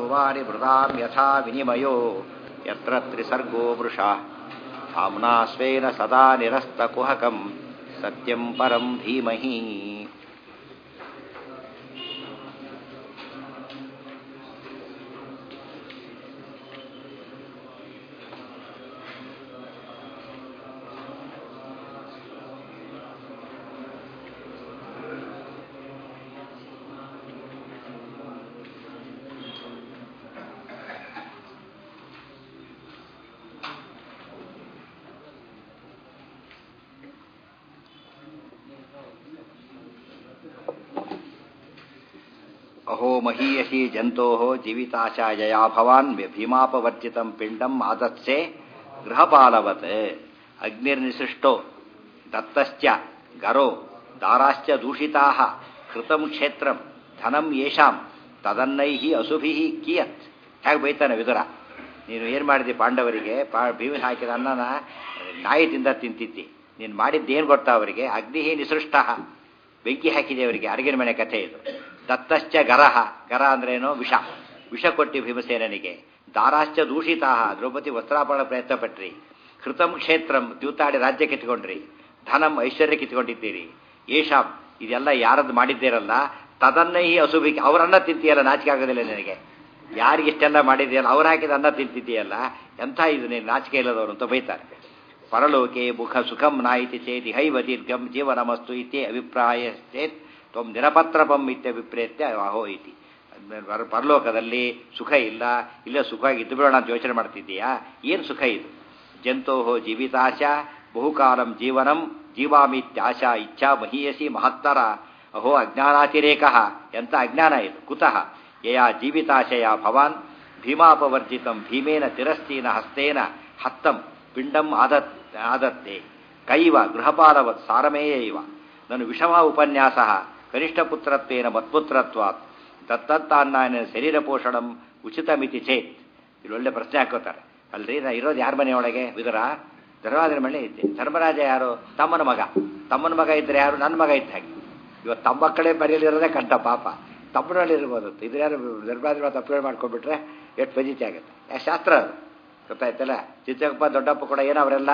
ಧ್ರುವಾನಿ ಮೃದಾಂ ಯಥಾ ವಿನಿಮಯೋ ಯತ್ರ ತ್ರಿಸರ್ಗೋ ವೃಷಾ ಧಾಮ್ನಾ ಸ್ವೇನ ಸದಾ ನಿರಸ್ತಕುಹಕಂ ಸತ್ಯಂ ಪರಂ ಧೀಮಹಿ ಅಹೋ ಮಹೀಯಸಿ ಜಂತೋ ಜೀವಿತಾಶಾಯಯಾ ಭವಾನ್ ಭೀಮಾಪವರ್ಜಿತಂ ಪಿಂಡಂ ಆದತ್ಸೆ ಗೃಹಪಾಲವತ್ ಅಗ್ನಿರ್ನಿಸೃಷ್ಟೋ ದತ್ತಶ್ಚ ಗರೋ ದಾರಾಶ್ಚ ದೂಷಿತಾ ಕೃತಂ ಕ್ಷೇತ್ರಂ ಧನಂ ಯೇಷಾಂ ತದನ್ನೈಹಿ ಅಸುಭಿ ಕಿಯತ್ ಹೇಗೆ ಬೈತಾನೆ ವಿದುರ ನೀನು ಏನು ಮಾಡಿದಿ ಪಾಂಡವರಿಗೆ ಪಾ ಭೀಮನ್ ಹಾಕಿದ ಅನ್ನನ ನಾಯಿ ತಿಂದ ತಿಂತಿದ್ದಿ ನೀನು ಮಾಡಿದ್ದೇನು ಗೊತ್ತಾ ಅವರಿಗೆ ಅಗ್ನಿ ನಿಸೃಷ್ಟ ಬೆಂಕಿ ಹಾಕಿದೆ ಅವರಿಗೆ ಅರಗಿನ ಮನೆ ಕಥೆ ಇದು ದತ್ತಶ್ಚ ಗರಹ ಗರ ಅಂದ್ರೇನು ವಿಷ ವಿಷ ಕೊಟ್ಟಿ ಭೀಮಸೇನನಿಗೆ ದಾರಾಶ್ಚ ದೂಷಿತಾ ದ್ರೌಪದಿ ವಸ್ತ್ರಾಪರಣ ಪ್ರಯತ್ನ ಪಟ್ರಿ ಕೃತಂ ಕ್ಷೇತ್ರಂ ದ್ಯೂತಾಡಿ ರಾಜ್ಯ ಕಿತ್ಕೊಂಡ್ರಿ ಧನಂ ಐಶ್ವರ್ಯ ಕಿತ್ಕೊಂಡಿದ್ದೀರಿ ಏಷಾಂ ಇದೆಲ್ಲ ಯಾರದ್ದು ಮಾಡಿದ್ದೀರಲ್ಲ ತದನ್ನ ಈ ಅಸುಭಿಗೆ ಅವರನ್ನ ತಿಂತೀಯಲ್ಲ ನಾಚಿಕೆ ಆಗೋದಿಲ್ಲ ನಿನಗೆ ಯಾರಿಗೆ ಇಷ್ಟೆಲ್ಲ ಮಾಡಿದೆಯಲ್ಲ ಅವ್ರು ಹಾಕಿದ ಅನ್ನ ತಿಂತಿದ್ದೀಯಲ್ಲ ಎಂಥ ಇದು ನೀನು ನಾಚಿಕೆ ಇಲ್ಲದವರು ಅಂತ ಬೈತಾರೆ ಪರಲೋಕೆ ಮುಖ ಸುಖಂ ನಾಯಿತಿ ಚೇತಿ ಹೈವ ದೀರ್ಘಂ ಜೀವನಮಸ್ತು ಇತಿ ಅಭಿಪ್ರಾಯ ಚೇತ್ ತ್ವಂ ನಿರಪತ್ರಪಂ ಇತ್ಯಭಿಪ್ರೇತ್ಯ ಅಹೋ ಇತಿ ಪರಲೋಕದಲ್ಲಿ ಸುಖ ಇಲ್ಲ ಇಲ್ಲ ಸುಖವಾಗಿ ಇದ್ದು ಬಿಡೋಣ ಅಂತ ಯೋಚನೆ ಮಾಡ್ತಿದ್ದೀಯಾ ಏನು ಸುಖ ಇದು ಜಂತೋ ಜೀವಿತಾಶ ಬಹುಕಾಲಂ ಜೀವನಂ ಜೀವಾಮಿತ್ಯಾಶ ಇಚ್ಛಾ ಮಹೀಯಸಿ ಮಹತ್ತರ ಅಹೋ ಅಜ್ಞಾನಾತಿರೇಕ ಎಂತ ಅಜ್ಞಾನ ಇದು ಕುತಃ ಯಯಾ ಜೀವಿತಾಶಯ ಭವಾನ್ ಭೀಮಾಪವರ್ಜಿತಂ ಭೀಮೇನ ತಿರಸ್ತೀನ ಹಸ್ತೇನ ಹತ್ತಂ ಪಿಂಡಂ ಆದತ್ ಆದತ್ತೆ ಕೈವ ಗೃಹಪಾಲವತ್ ಸಾರಮೇಯ ಇವ ನಾನು ವಿಷಮ ಉಪನ್ಯಾಸ ಕನಿಷ್ಠಪುತ್ರತ್ವೇನ ಮತ್ಪುತ್ರತ್ವಾತ್ ದತ್ತತ್ತಾನ್ನ ಶರೀರ ಪೋಷಣಂ ಉಚಿತಮಿತಿ ಚೇತ್ ಇಲ್ಲಿ ಒಳ್ಳೆ ಪ್ರಶ್ನೆ ಹಾಕೋತಾರೆ ಅಲ್ರಿ ನಾ ಇರೋದು ಯಾರ ಮನೆಯೊಳಗೆ ವಿದುರ ಧರ್ಮರಾಜನ ಮನೆ ಇದ್ದೆ ಧರ್ಮರಾಜ ಯಾರು ತಮ್ಮನ ಮಗ ತಮ್ಮನ ಮಗ ಇದ್ರೆ ಯಾರು ನನ್ನ ಮಗ ಇದ್ದ ಹಾಗೆ ಇವತ್ತು ತಮ್ಮ ಮಕ್ಕಳೇ ಮನೆಯಲ್ಲಿರೋದೇ ಕಂಡ ಪಾಪ ತಮ್ಮನಲ್ಲಿ ಇರ್ಬೋದು ಇದ್ರೆ ಯಾರು ಧರ್ಮರಾಜ ತಪ್ಪುಗಳು ಮಾಡ್ಕೊಂಡ್ಬಿಟ್ರೆ ಎಷ್ಟು ಫಜಿತಿ ಆಗುತ್ತೆ ಯಾ ಶಾಸ್ತ್ರ ಅದು ಗೊತ್ತಾಯ್ತಲ್ಲ ಚಿಕ್ಕಪ್ಪ ದೊಡ್ಡಪ್ಪ ಕೂಡ ಏನು ಅವರೆಲ್ಲ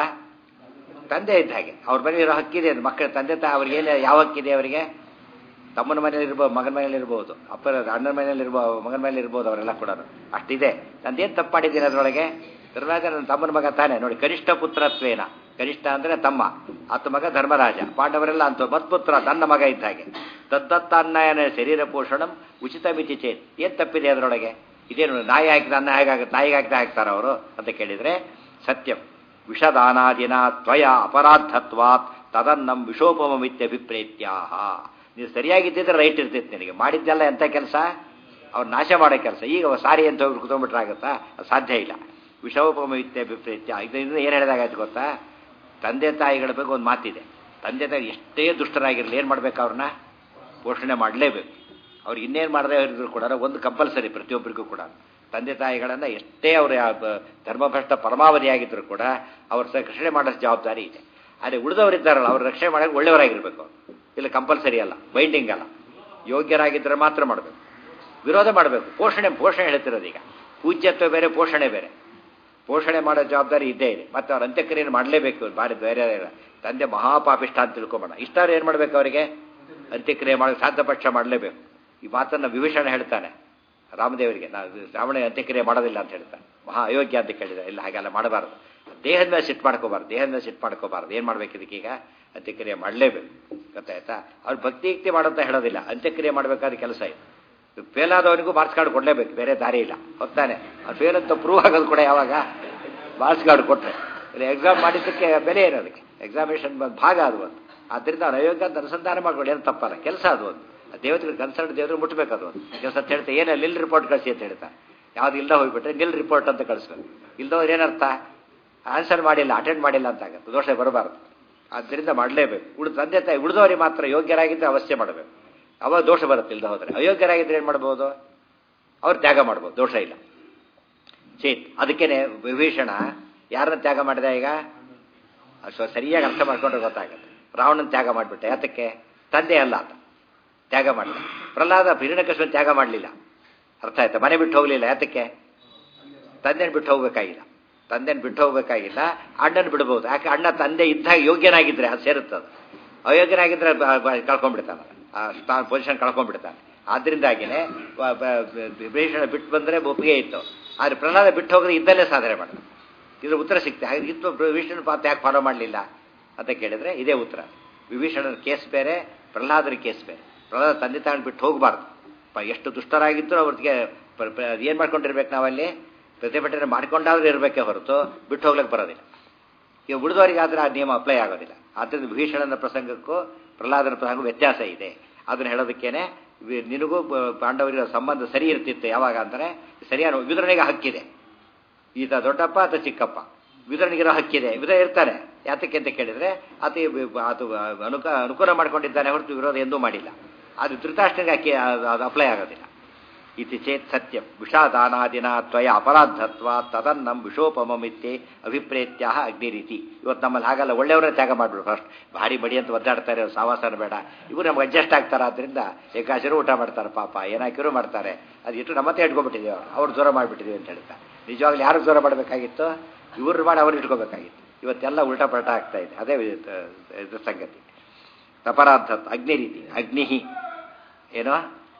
ತಂದೆ ಇದ್ದ ಹಾಗೆ ಅವ್ರ ಮನೆ ಇರೋ ಹಕ್ಕಿದೆ ಮಕ್ಕಳ ತಂದೆ ತಾ ಅವ್ರಿಗೆ ಏನು ಯಾವ ಹಕ್ಕಿದೆ ಅವರಿಗೆ ತಮ್ಮನ ಮನೇಲಿ ಇರ್ಬೋದು ಮಗನ ಮನೇಲಿ ಇರ್ಬೋದು ಅಪ್ಪನ ಅಣ್ಣನ ಮನೇಲಿ ಇರ್ಬೋದು ಮಗನ ಮನೇಲಿ ಇರ್ಬೋದು ಅವರೆಲ್ಲ ಕೂಡ ಅಷ್ಟಿದೆ ನಂದೇನು ತಪ್ಪು ಮಾಡಿದ್ದೀನಿ ಅದರೊಳಗೆ ಧರ್ಮರಾಜ ನನ್ನ ತಮ್ಮನ ಮಗ ತಾನೆ ನೋಡಿ ಕನಿಷ್ಠ ಪುತ್ರತ್ವೇನ ಕನಿಷ್ಠ ಅಂದ್ರೆ ತಮ್ಮ ಆತ ಮಗ ಧರ್ಮರಾಜ ಪಾಂಡವರೆಲ್ಲ ಅಂತ ಮತ್ಪುತ್ರ ತನ್ನ ಮಗ ಇದ್ದ ಹಾಗೆ ತದ್ದತ್ತಾನ್ನಯನ ಶರೀರ ಪೋಷಣಂ ಉಚಿತ ಮಿತಿ ಚೇತ್ ಏನ್ ತಪ್ಪಿದೆ ಅದರೊಳಗೆ ಇದೇನು ನಾಯಿ ಹಾಕಿದ ಅನ್ನ ಹೇಗಾಗುತ್ತೆ ನಾಯಿಗೆ ಹಾಕಿದ ಹಾಕ್ತಾರ ಅವರು ಅಂತ ಕೇಳಿದ್ರೆ ಸತ್ಯಂ ವಿಷದಾನಾದಿನ ತ್ವಯ ಅಪರಾಧತ್ವಾತ್ ತದನ್ನಂ ವಿಷೋಪಮಿತ್ಯಭಿಪ್ರೇತ್ಯಾಹ ನೀವು ಸರಿಯಾಗಿದ್ದಿದ್ರೆ ರೈಟ್ ಇರ್ತಿತ್ತು ನಿನಗೆ ಮಾಡಿದ್ದೆಲ್ಲ ಎಂಥ ಕೆಲಸ ಅವ್ರು ನಾಶ ಮಾಡೋ ಕೆಲಸ ಈಗ ಸಾರಿ ಅಂತ ಹೋಗಿ ಕುತ್ಕೊಂಡ್ಬಿಟ್ರಾಗತ್ತಾ ಅದು ಸಾಧ್ಯ ಇಲ್ಲ ವಿಷೋಪಮಿತ್ಯಭಿಪ್ರೇತ್ಯ ಇದರಿಂದ ಏನು ಹೇಳಿದಾಗಾಯ್ತು ಗೊತ್ತಾ ತಂದೆ ತಾಯಿಗಳ ಬಗ್ಗೆ ಒಂದು ಮಾತಿದೆ ತಂದೆ ತಾಯಿ ಎಷ್ಟೇ ದುಷ್ಟರಾಗಿರಲಿ ಏನು ಮಾಡ್ಬೇಕು ಅವ್ರನ್ನ ಪೋಷಣೆ ಮಾಡಲೇಬೇಕು ಅವ್ರು ಇನ್ನೇನು ಮಾಡದೇ ಇದ್ರು ಕೂಡ ಒಂದು ಕಂಪಲ್ಸರಿ ಪ್ರತಿಯೊಬ್ಬರಿಗೂ ಕೂಡ ತಂದೆ ತಾಯಿಗಳನ್ನು ಎಷ್ಟೇ ಅವರು ಧರ್ಮಭ್ರಷ್ಟ ಪರಮಾವಧಿಯಾಗಿದ್ದರೂ ಕೂಡ ಅವ್ರ ರಕ್ಷಣೆ ಮಾಡೋ ಜವಾಬ್ದಾರಿ ಇದೆ ಆದರೆ ಉಳಿದವರಿದ್ದಾರಲ್ಲ ಅವ್ರ ರಕ್ಷಣೆ ಮಾಡೋಕೆ ಒಳ್ಳೆಯವರಾಗಿರ್ಬೇಕು ಇಲ್ಲ ಕಂಪಲ್ಸರಿ ಅಲ್ಲ ಬೈಂಡಿಂಗ್ ಅಲ್ಲ ಯೋಗ್ಯರಾಗಿದ್ದರೆ ಮಾತ್ರ ಮಾಡಬೇಕು ವಿರೋಧ ಮಾಡಬೇಕು ಪೋಷಣೆ ಪೋಷಣೆ ಹೇಳ್ತಿರೋದು ಈಗ ಪೂಜ್ಯತ್ವ ಬೇರೆ ಪೋಷಣೆ ಬೇರೆ ಪೋಷಣೆ ಮಾಡೋ ಜವಾಬ್ದಾರಿ ಇದ್ದೇ ಇದೆ ಮತ್ತು ಅವ್ರ ಅಂತ್ಯಕ್ರಿಯೆಯನ್ನು ಮಾಡಲೇಬೇಕು ಬಾರಿ ಬೇರೆ ಇಲ್ಲ ತಂದೆ ಮಹಾಪಾಪಿಷ್ಟ ಅಂತ ತಿಳ್ಕೊಬೇಡ ಇಷ್ಟಾರು ಏನು ಮಾಡಬೇಕು ಅವರಿಗೆ ಅಂತ್ಯಕ್ರಿಯೆ ಮಾಡೋಕ್ಕೆ ಸಾಧ್ಯ ಪಕ್ಷ ಮಾಡಲೇಬೇಕು ಈ ಮಾತನ್ನು ವಿಭೀಷಣ ಹೇಳ್ತಾನೆ ರಾಮದೇವರಿಗೆ ನಾವು ರಾವಣ ಅಂತ್ಯಕ್ರಿಯೆ ಮಾಡೋದಿಲ್ಲ ಅಂತ ಹೇಳ್ತಾನೆ ಮಹಾ ಅಯೋಗ್ಯ ಅಂತ ಕೇಳಿದ ಇಲ್ಲ ಹಾಗೆಲ್ಲ ಮಾಡಬಾರ್ದು ದೇಹದ ಮೇಲೆ ಸಿಟ್ಟು ಮಾಡ್ಕೋಬಾರ್ದು ದೇಹದ ಮೇಲೆ ಸಿಟ್ಟು ಮಾಡ್ಕೋಬಾರ್ದು ಏನು ಮಾಡ್ಬೇಕು ಇದಕ್ಕೀಗ ಅಂತ್ಯಕ್ರಿಯೆ ಮಾಡಲೇಬೇಕು ಗೊತ್ತಾಯ್ತಾ ಅವ್ರು ಭಕ್ತಿ ಯುಕ್ತಿ ಮಾಡೋಂತ ಹೇಳೋದಿಲ್ಲ ಅಂತ್ಯಕ್ರಿಯೆ ಮಾಡಬೇಕಾದ ಕೆಲಸ ಇದು ಫೇಲ್ ಆದವನಿಗೂ ಮಾರ್ಕ್ಸ್ ಕಾರ್ಡ್ ಕೊಡಲೇಬೇಕು ಬೇರೆ ದಾರಿ ಇಲ್ಲ ಹೊತ್ತಾನೆ ಅವ್ರು ಫೇಲ್ ಅಂತ ಪ್ರೂವ್ ಆಗೋದು ಕೂಡ ಯಾವಾಗ ಮಾರ್ಕ್ಸ್ ಕಾರ್ಡ್ ಕೊಟ್ಟರೆ ಇಲ್ಲ ಎಕ್ಸಾಮ್ ಮಾಡಿದ್ದಕ್ಕೆ ಬೆಲೆ ಏನು ಅದಕ್ಕೆ ಎಕ್ಸಾಮಿನೇಷನ್ ಭಾಗ ಅದು ಒಂದು ಆದ್ದರಿಂದ ಅವ್ರು ಅಯೋಗ್ಯ ಅಂತ ಅನುಸಂಧಾನ ಮಾಡ್ಕೊಂಡು ಏನು ತಪ್ಪಲ್ಲ ಕೆಲಸ ಅದು ಒಂದು ದೇವತೆಗಳು ಕನ್ಸರ್ಟ್ ದೇವರು ಮುಟ್ಟಬೇಕು ಅದು ಒಂದು ಕೆಲಸ ಅಂತ ಹೇಳ್ತಾ ಏನು ನಿಲ್ ರಿಪೋರ್ಟ್ ಕಳಿಸಿ ಅಂತ ಹೇಳ್ತಾ ಯಾವ್ದು ಇಲ್ದ ಹೋಗ್ಬಿಟ್ರೆ ನಿಲ್ ರಿಪೋರ್ಟ್ ಅಂತ ಕಳಿಸ್ಬೇಕು ಇಲ್ದವ್ರು ಏನರ್ಥ ಆನ್ಸರ್ ಮಾಡಿಲ್ಲ ಅಟೆಂಡ್ ಮಾಡಿಲ್ಲ ಅಂತ ಆಗುತ್ತೆ ದೋಷ ಬರಬಾರ್ದು ಆದ್ದರಿಂದ ಮಾಡಲೇಬೇಕು ಉಳಿದ ತಂದೆ ತಾಯಿ ಉಳಿದವರಿಗೆ ಮಾತ್ರ ಯೋಗ್ಯರಾಗಿದ್ದರೆ ಅವಶ್ಯ ಮಾಡಬೇಕು ಅವಾಗ ದೋಷ ಬರುತ್ತೆ ಇಲ್ದ ಹೋದರೆ ಅಯೋಗ್ಯರಾಗಿದ್ದರೆ ಏನು ಮಾಡ್ಬೋದು ಅವ್ರು ತ್ಯಾಗ ಮಾಡ್ಬೋದು ದೋಷ ಇಲ್ಲ ಚೇತ್ ಅದಕ್ಕೇನೆ ವಿಭೀಷಣ ಯಾರನ್ನ ತ್ಯಾಗ ಮಾಡಿದ ಈಗ ಸ್ವ ಸರಿಯಾಗಿ ಅರ್ಥ ಮಾಡ್ಕೊಂಡ್ರೆ ಗೊತ್ತಾಗುತ್ತೆ ರಾವಣನ ತ್ಯಾಗ ಮಾಡಿಬಿಟ್ಟೆ ಯಾತಕ್ಕೆ ತಂದೆ ಅಲ್ಲ ಆತ ತ್ಯಾಗ ಮಾಡಿದ ಪ್ರಹ್ಲಾದ ಹಿರಣ್ಯಕೃಷ್ಣ ತ್ಯಾಗ ಮಾಡಲಿಲ್ಲ ಅರ್ಥ ಆಯ್ತಾ ಮನೆ ಬಿಟ್ಟು ಹೋಗಲಿಲ್ಲ ಯಾತಕ್ಕೆ ತಂದೆನ ಬಿಟ್ಟು ಹೋಗ್ಬೇಕಾಗಿಲ್ಲ ತಂದೆನ ಬಿಟ್ಟು ಹೋಗ್ಬೇಕಾಗಿಲ್ಲ ಅಣ್ಣನ ಬಿಡ್ಬೋದು ಯಾಕೆ ಅಣ್ಣ ತಂದೆ ಇದ್ದಾಗ ಯೋಗ್ಯನಾಗಿದ್ರೆ ಅದು ಸೇರುತ್ತದು ಅಯೋಗ್ಯನಾಗಿದ್ರೆ ಬ- ಬ- ಕಳ್ಕೊಂಡ್ಬಿಡ್ತಾನೆ ಆ ಸ್ಥಾನ ಪೊಸಿಷನ್ ಕಳ್ಕೊಂಡ್ಬಿಡ್ತಾನೆ ಆದ್ರಿಂದಾಗಿನೇ ವ- ಬ- ಬ- ವಿಭೀಷಣ ಬಿಟ್ಟು ಬಂದರೆ ಒಪ್ಪಿಗೆ ಇತ್ತು ಆದರೆ ಪ್ರಹ್ಲಾದ ಬಿಟ್ಟು ಹೋದ್ರೆ ಇದ್ದಲ್ಲೇ ಸಾಧನೆ ಮಾಡ್ತಾನೆ ಇದ್ರ ಉತ್ತರ ಸಿಗ್ತದೆ ಹಾಗೆ ಇತ್ತು ವಿಭೀಷಣ ಪಾತ್ರ ಯಾಕೆ ಫಾಲೋ ಮಾಡಲಿಲ್ಲ ಅಂತ ಕೇಳಿದ್ರೆ ಇದೇ ಉತ್ತರ ವಿಭೀಷಣನ ಕೇಸ್ ಬೇರೆ ಪ್ರಹ್ಲಾದರ ಕೇಸ್ ಬೇರೆ ಪ್ರಹ್ಲಾದ ತಂದೆ ತಾನು ಬಿಟ್ಟು ಹೋಗಬಾರ್ದು ಪ- ಎಷ್ಟು ದುಷ್ಟರಾಗಿದ್ದರೂ ಅವ್ರಿಗೆ ಏನು ಮಾಡ್ಕೊಂಡಿರ್ಬೇಕು ನಾವಲ್ಲಿ ಪ್ರತಿಭಟನೆ ಮಾಡ್ಕೊಂಡಾದ್ರೂ ಇರಬೇಕೇ ಹೊರತು ಬಿಟ್ಟು ಹೋಗ್ಲಿಕ್ಕೆ ಬರೋದಿಲ್ಲ ಈಗ ಉಳಿದವರಿಗಾದ್ರೆ ಆ ನಿಯಮ ಅಪ್ಲೈ ಆಗೋದಿಲ್ಲ ಆದ್ದರಿಂದ ವಿಭೀಷಣನ ಪ್ರಸಂಗಕ್ಕೂ ಪ್ರಹ್ಲಾದನ ಪ್ರಸಂಗ ವ್ಯತ್ಯಾಸ ಇದೆ ಅದನ್ನು ಹೇಳೋದಕ್ಕೇನೆ ವಿ- ನಿನಗೂ ಬ- ಪಾಂಡವರಿಗೂ ಸಂಬಂಧ ಸರಿ ಇರ್ತಿತ್ತು ಯಾವಾಗ ಅಂದರೆ ಸರಿಯಾದ ವಿದುರನಿಗೆ ಹಕ್ಕಿದೆ ಈತ ದೊಡ್ಡಪ್ಪ ಆತ ಚಿಕ್ಕಪ್ಪ ವಿದುರನಿಗಿರೋ ಹಕ್ಕಿದೆ ವಿದುರ ಇರ್ತಾನೆ ಯಾತಕ್ಕೆ ಅಂತ ಕೇಳಿದ್ರೆ ಆತ ಈ- ಆತ ಅನುಕ ಅನುಕೂಲ ಮಾಡ್ಕೊಂಡಿದ್ದಾನೆ ಹೊರತು ವಿರೋಧ ಎಂದೂ ಮಾಡಿಲ್ಲ ಅದು ಧೃತರಾಷ್ಟ್ರನಿಗೆ ಅಕ್ಕಿ ಅದು- ಅದು ಅಪ್ಲೈ ಆಗೋದಿಲ್ಲ ಇತಿ ಚೇತ್ ಸತ್ಯಂ ವಿಷಾದಾನಾದಿನ ತ್ವಯ ಅಪರಾಧತ್ವ ತದನ್ನಂ ವಿಷೋಪಮಿತ್ಯೆ ಅಭಿಪ್ರೇತ್ಯ ಅಗ್ನಿರೀತಿ ಇವತ್ತು ನಮ್ಮಲ್ಲಿ ಹಾಗಲ್ಲ ಒಳ್ಳೆಯವರೇ ತ್ಯಾಗ ಮಾಡ್ಬಿಡು ಫಸ್ಟ್ ಭಾರಿ ಬಡಿ ಅಂತ ಒದ್ದಾಡ್ತಾರೆ ಅವ್ರು ಸಾವಾಸನ ಬೇಡ ಇವರು ನಮ್ಗೆ ಅಡ್ಜಸ್ಟ್ ಆಗ್ತಾರೆ ಆದ್ರಿಂದ ಏಕಾಶರು ಊಟ ಮಾಡ್ತಾರೆ ಪಾಪ ಏನಾಕಿರು ಮಾಡ್ತಾರೆ ಅದು ಇಟ್ಟು ನಮ್ಮತ್ತೆ ಇಟ್ಕೊಂಡ್ಬಿಟ್ಟಿದ್ದೀವಿ ಅವ್ರು ಅವ್ರು ದೂರ ಮಾಡಿಬಿಟ್ಟಿದ್ದೀವಿ ಅಂತ ಹೇಳ್ತಾರೆ ನಿಜವಾಗ್ಲೂ ಯಾರು ದೂರ ಮಾಡಬೇಕಾಗಿತ್ತು ಇವ್ರು ಮಾಡಿ ಅವ್ರು ಇಟ್ಕೋಬೇಕಾಗಿತ್ತು ಇವತ್ತೆಲ್ಲ ಉಲ್ಟಾ ಪಲ್ಟಾ ಆಗ್ತಾ ಇದೆ ಅದೇ ಇದು- ಇದು ಸಂಗತಿ ತಪರಾಧ ಅಗ್ನಿ ರೀತಿ ಅಗ್ನಿ ಏನೋ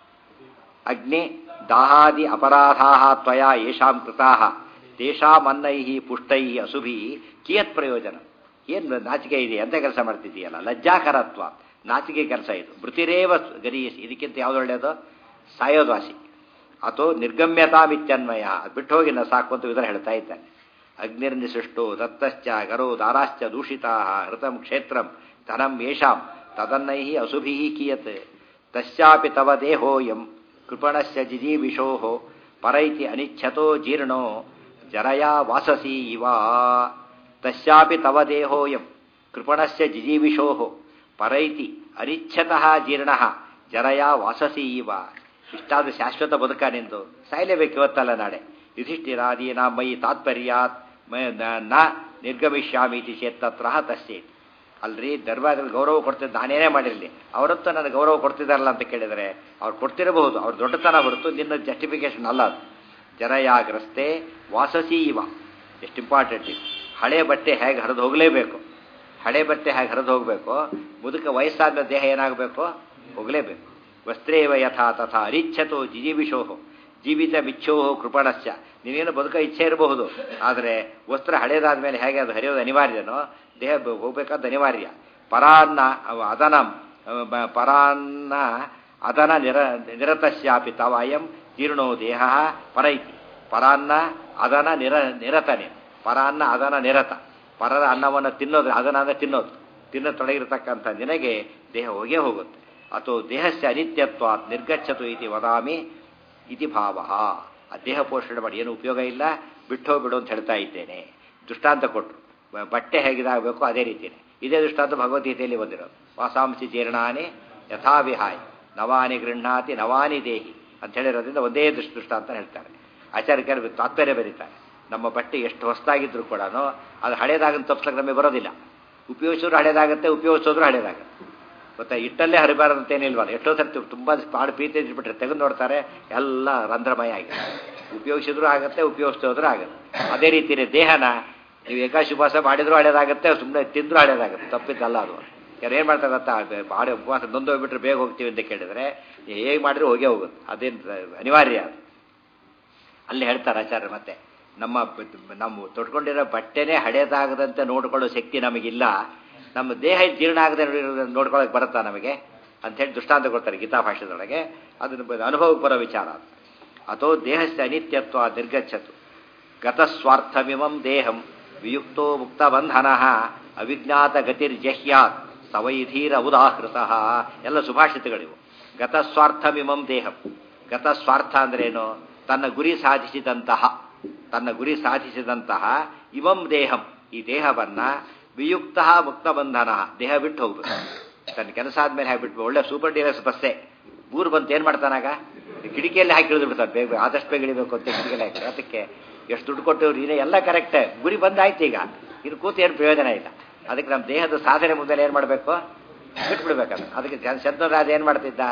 ಅಗ್ನಿ ದಾಹಾದಿ ಅಪರಾಧಾ ತ್ವಯ ಯೇಷಾಂ ಕೃತಾ ತೇಷಾಮನ್ನೈ ಪುಷ್ಟೈ ಅಸುಭಿ ಕಿಯತ್ ಪ್ರಯೋಜನ ಏನು ನಾಚಿಕೆ ಇದೆ ಎಂತ ಕೆಲಸ ಮಾಡ್ತಿದ್ದೀಯಲ್ಲ ಲಜ್ಜಾಕರತ್ವ ನಾಚಿಕೆ ಕೆಲಸ ಇದು ಮೃತಿರೇವ ಗರೀಯಸಿ ಇದಕ್ಕಿಂತ ಯಾವ್ದು ಒಳ್ಳೆಯದು ಸಾಯೋದು ವಾಸಿ ಅಥವಾ ನಿರ್ಗಮ್ಯತಾಮಿತ್ಯನ್ವಯ ಅದು ಬಿಟ್ಟು ಹೋಗಿ ನಾ ಸಾಕು ಅಂತ ಇದರ ಹೇಳ್ತಾ ಇದ್ದಾನೆ ಅಗ್ನಿರ್ನಿಸೃಷ್ಟು ದತ್ತಶ್ಚ ಗರೋ ದಾರಾಶ್ಚ ದೂಷಿತಾ ಹೃತಂ ಕ್ಷೇತ್ರಂ ಧನಂ ಯೇಷಾಂ ತದನ್ನೈ ಅಸುಭಿ ಕಿಯತ್ ತಸ್ಯಾಪಿ ತವ ದೇಹೋಯಂ ಕೃಪಣಸ್ಯ ಜಿಜೀವಿಷೋ ಪರೈತಿ ಅನಿಚ್ಛತೋ ಜೀರ್ಣೋ ಜರಯಾ ವಾಸಸಿ ಇವ ತಸ್ಯಾಪಿ ತವ ದೇಹೋಯಂ ಕೃಪಣಸ್ಯ ಜಿಜೀವಿಷೋ ಪರೈತಿ ಅನಿಚ್ಛತಃ ಜೀರ್ಣ ಜರಯಾ ವಾಸಸಿ ಇವ ಇಷ್ಟಾದ ಶಾಶ್ವತ ಬದುಕ ನಿಂದು ಸಾಯಲೇಬೇಕು ಇವತ್ತಲ್ಲ ನಾಳೆ ಯುಧಿಷ್ಠಿರಾದೀನ ಮೈ ತಾತ್ಪರ್ಯಾತ್ ಮ- ನ- ನ ನಿರ್ಗಮಿಷ್ಯಾಮೀತಿ ಚೇತ್ತತ್ರ ತಸ್ಯೇತಿ ಅಲ್ರಿ ದರ್ಬಾರಲ್ಲಿ ಗೌರವ ಕೊಡ್ತಿದ್ದ ನಾನೇನೇ ಮಾಡಿರಲಿ ಅವರತ್ತು ನನಗೆ ಗೌರವ ಕೊಡ್ತಿದ್ದಾರಲ್ಲ ಅಂತ ಕೇಳಿದರೆ ಅವ್ರು ಕೊಡ್ತಿರಬಹುದು ಅವ್ರ ದೊಡ್ಡತನ ಹೊರತು ನಿನ್ನ ಜಸ್ಟಿಫಿಕೇಶನ್ ಅಲ್ಲ ಅದು ಜರಯಾಗ್ರಸ್ತೆ ವಾಸಸಿ ಇವ ಎಷ್ಟು ಇಂಪಾರ್ಟೆಂಟ್ ಇದು ಹಳೆ ಬಟ್ಟೆ ಹೇಗೆ ಹರಿದು ಹೋಗಲೇಬೇಕು ಹಳೆ ಬಟ್ಟೆ ಹೇಗೆ ಹರಿದು ಹೋಗಬೇಕು ಮುದುಕ ವಯಸ್ಸಾದ ದೇಹ ಏನಾಗಬೇಕು ಹೋಗಲೇಬೇಕು ವಸ್ತ್ರೇವ ಯಥಾ ತಥಾ ಅರಿಚ್ಛತೋ ಜಿಜೀವಿಷೋ ಜೀವಿತ ಮಿಚ್ಛೋ ಕೃಪಣಶ್ಚ ನೀನೇನು ಬದುಕ ಇಚ್ಛೆ ಇರಬಹುದು ಆದರೆ ವಸ್ತ್ರ ಹಳೇದಾದ ಮೇಲೆ ಹೇಗೆ ಅದು ಹರಿಯೋದು ಅನಿವಾರ್ಯನೋ ದೇಹ ಬ- ಹೋಗ್ಬೇಕಾದ ಅನಿವಾರ್ಯ ಪರಾನ್ನ ಅವ ಅದನಂ ಅವ ಬ- ಪರಾನ್ನ ಅದನ ನಿರ ನಿರತಸ್ಯಾಪಿ ತವಾಯಂ ಜೀರ್ಣೋ ದೇಹ ಪರೈತಿ ಪರಾನ್ನ ಅದನ ನಿರ ನಿರತನೆ ಪರಾನ್ನ ಅದನ ನಿರತ ಪರರ ಅನ್ನವನ್ನು ತಿನ್ನೋದ್ರೆ ಅದನ ಅಂದರೆ ತಿನ್ನೋದು ತಿನ್ನ ತೊಡಗಿರತಕ್ಕಂಥ ನಿನಗೆ ದೇಹ ಹೋಗೇ ಹೋಗುತ್ತೆ ಅಥವಾ ದೇಹಸ್ಯ ಅನಿತ್ಯತ್ವ ನಿರ್ಗಚ್ಚತು ಇತಿ ವದಾಮಿ ಇತಿ ಭಾವ ಆ ದೇಹ ಪೋಷಣೆ ಮಾಡಿ ಏನು ಉಪಯೋಗ ಇಲ್ಲ ಬಿಟ್ಟೋ ಬಿಡು ಅಂತ ಹೇಳ್ತಾ ಇದ್ದೇನೆ ದೃಷ್ಟಾಂತ ಕೊಟ್ಟರು ಬ- ಬಟ್ಟೆ ಹೇಗಿದಾಗಬೇಕು ಅದೇ ರೀತಿಯೇ ಇದೇ ದೃಷ್ಟಾಂತ ಭಗವದ್ಗೀತೆಯಲ್ಲಿ ಬಂದಿರೋದು ವಾಸಾಂಸಿ ಜೀರ್ಣಾನಿ ಯಥಾವಿಹಾಯ್ ನವಾನಿ ಗೃಹ್ಣಾತಿ ನವಾನಿ ದೇಹಿ ಅಂತ ಹೇಳಿರೋದ್ರಿಂದ ಒಂದೇ ದೃಷ್ಟ ದೃಷ್ಟಾಂತ ಹೇಳ್ತಾರೆ ಆಚಾರ್ಯರು ತಾತ್ಪರ್ಯ ಬರೀತಾರೆ ನಮ್ಮ ಬಟ್ಟೆ ಎಷ್ಟು ಹೊಸದಾಗಿದ್ರು ಕೂಡ ಅದು ಹಳೇದಾಗಂತ ತಪ್ಪಿಸಕ್ಕೆ ನಮಗೆ ಬರೋದಿಲ್ಲ ಉಪಯೋಗಿಸಿದ್ರು ಹಳೇದಾಗುತ್ತೆ ಉಪಯೋಗಿಸೋದ್ರು ಹಳೇದಾಗುತ್ತೆ ಗೊತ್ತಾ ಇಟ್ಟಲ್ಲೇ ಹರಿಬಾರದಂತೇನಿಲ್ವಲ್ಲ ಎಷ್ಟೋ ಸರ್ತಿ ತುಂಬ ಪಾಡು ಪ್ರೀತಿ ಇಟ್ಬಿಟ್ರೆ ತೆಗೆದು ನೋಡ್ತಾರೆ ಎಲ್ಲ ರಂಧ್ರಮಯ ಆಗಿದೆ ಉಪಯೋಗಿಸಿದ್ರು ಆಗುತ್ತೆ ಉಪಯೋಗಿಸೋದ್ರು ಆಗುತ್ತೆ ಅದೇ ರೀತಿಯೇ ದೇಹನ ನೀವು ಏಕಾಶಿ ಉಪವಾಸ ಮಾಡಿದ್ರು ಹಳೇದಾಗುತ್ತೆ ಸುಮ್ಮನೆ ತಿಂದ್ರು ಹಳೇದಾಗುತ್ತೆ ತಪ್ಪಿದ್ದಲ್ಲ ಅದು ಯಾರು ಏನು ಮಾಡ್ತಾರೆ ಗೊತ್ತಾ ಬಾಡಿ ಉಪವಾಸ ನೊಂದೋಗ್ಬಿಟ್ರೆ ಬೇಗ ಹೋಗ್ತೀವಿ ಅಂತ ಕೇಳಿದ್ರೆ ಹೇಗೆ ಮಾಡಿದ್ರು ಹೋಗೇ ಹೋಗುತ್ತೆ ಅದೇನು ಅನಿವಾರ್ಯ ಅದು ಅಲ್ಲಿ ಹೇಳ್ತಾರೆ ಆಚಾರ್ಯ ಮತ್ತೆ ನಮ್ಮ ಬ- ನಮ್ಮ ತೊಟ್ಕೊಂಡಿರೋ ಬಟ್ಟೆನೇ ಹಳೇದಾಗದಂತೆ ನೋಡ್ಕೊಳ್ಳೋ ಶಕ್ತಿ ನಮಗಿಲ್ಲ ನಮ್ಮ ದೇಹ ಜೀರ್ಣ ಆಗದೆ ನೋಡ್ಕೊಳ್ಳೋಕೆ ಬರುತ್ತಾ ನಮಗೆ ಅಂಥೇಳಿ ದೃಷ್ಟಾಂತ ಕೊಡ್ತಾರೆ ಗೀತಾ ಭಾಷೆದೊಳಗೆ ಅದನ್ನು ಬ- ಅನುಭವಕ್ಕೆ ಬರೋ ವಿಚಾರ ಅದು ಅಥೋ ದೇಹಸ್ಯ ಅನಿತ್ಯತ್ವ ನಿರ್ಗಚ್ಚತು ಗತಸ್ವಾರ್ಥಮಿಮಂ ದೇಹಂ ವಿಯುಕ್ತೋ ಮುಕ್ತಬಂಧನ ಅವಿಜ್ಞಾತ ಗತಿರ್ಜಹ್ಯಾತ್ ಸವೈಧೀರ ಉದಾಹೃತ ಎಲ್ಲ ಸುಭಾಷಿತಗಳಿವು ಗತಸ್ವಾರ್ಥಮಿಮಂ ದೇಹಂ ಗತಸ್ವಾರ್ಥ ಅಂದ್ರೇನು ತನ್ನ ಗುರಿ ಸಾಧಿಸಿದಂತಹ ತನ್ನ ಗುರಿ ಸಾಧಿಸಿದಂತಹ ಇಮಂ ದೇಹಂ ಈ ದೇಹವನ್ನ ವಿಯುಕ್ತ ಮುಕ್ತಬಂಧನ ದೇಹ ಬಿಟ್ಟು ಹೋಗ್ಬೇಕು ತನ್ನ ಕೆಲಸ ಆದ್ಮೇಲೆ ಹಾಕಿ ಬಿಟ್ಟು ಒಳ್ಳೆ ಸೂಪರ್ ಡೀಲರ್ಸ್ ಬಸ್ಸೇ ಊರು ಬಂತು ಏನು ಮಾಡ್ತಾನಾಗ ಕಿಟಕಿಯಲ್ಲಿ ಹಾಕಿ ಇಳಿದು ಬಿಡ್ತಾನೆ ಬೇಗ ಬೇಗ ಆದಷ್ಟು ಬೇಗ ಇಳಿಬೇಕು ಅಂತ ಕಿಟಕಿಯಲ್ಲಿ ಹಾಕಿ ಅದಕ್ಕೆ ಎಷ್ಟು ದುಡ್ಡು ಕೊಟ್ಟವ್ರು ಇದೇ ಎಲ್ಲ ಕರೆಕ್ಟೇ ಗುರಿ ಬಂದಾಯ್ತು ಈಗ ಇದು ಕೂತು ಏನು ಪ್ರಯೋಜನ ಇಲ್ಲ ಅದಕ್ಕೆ ನಮ್ಮ ದೇಹದ ಸಾಧನೆ ಮುಂದೆ ಏನು ಮಾಡಬೇಕು ಬಿಟ್ಬಿಡ್ಬೇಕಲ್ಲ ಅದಕ್ಕೆ ಚಂದ್ರರಾಜ ಏನು ಮಾಡ್ತಿದ್ದ